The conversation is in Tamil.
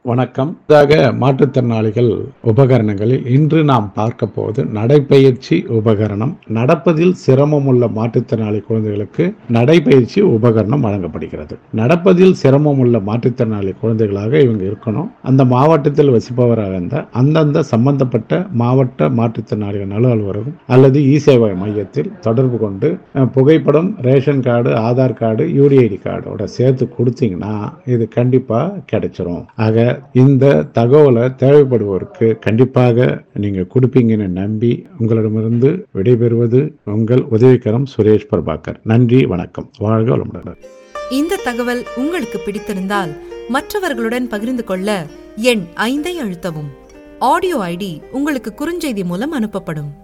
வணக்கம் இதாக மாற்றுத்திறனாளிகள் உபகரணங்களில் இன்று நாம் பார்க்க போவது நடைப்பயிற்சி உபகரணம் நடப்பதில் சிரமம் உள்ள மாற்றுத்திறனாளி குழந்தைகளுக்கு நடைப்பயிற்சி உபகரணம் வழங்கப்படுகிறது நடப்பதில் சிரமம் உள்ள மாற்றுத்திறனாளி குழந்தைகளாக இவங்க இருக்கணும் அந்த மாவட்டத்தில் வசிப்பவராக இருந்தால் அந்தந்த சம்பந்தப்பட்ட மாவட்ட மாற்றுத்திறனாளிகள் நல அலுவலகம் அல்லது இ சேவை மையத்தில் தொடர்பு கொண்டு அஹ், புகைப்படம் ration card Aadhaar card UDID கார்டோட சேர்த்து கொடுத்தீங்கன்னா இது கண்டிப்பா கிடைச்சிரும் ஆக இந்த தகவலை தேவைப்படுவோருக்கு கண்டிப்பாக நீங்க கொடுப்பீங்கன்னு நம்பி உங்களிடமிருந்து விடைபெறுவது உங்கள் உதவிக்கரம் சுரேஷ் பிரபாகர் நன்றி வணக்கம் வாழ்க வளமுடன் இந்த தகவல் உங்களுக்கு பிடித்திருந்தால் மற்றவர்களுடன் பகிர்ந்து கொள்ள எண் ஐந்தை அழுத்தவும் ஆடியோ ஐடி உங்களுக்கு குறுஞ்செய்தி மூலம் அனுப்பப்படும்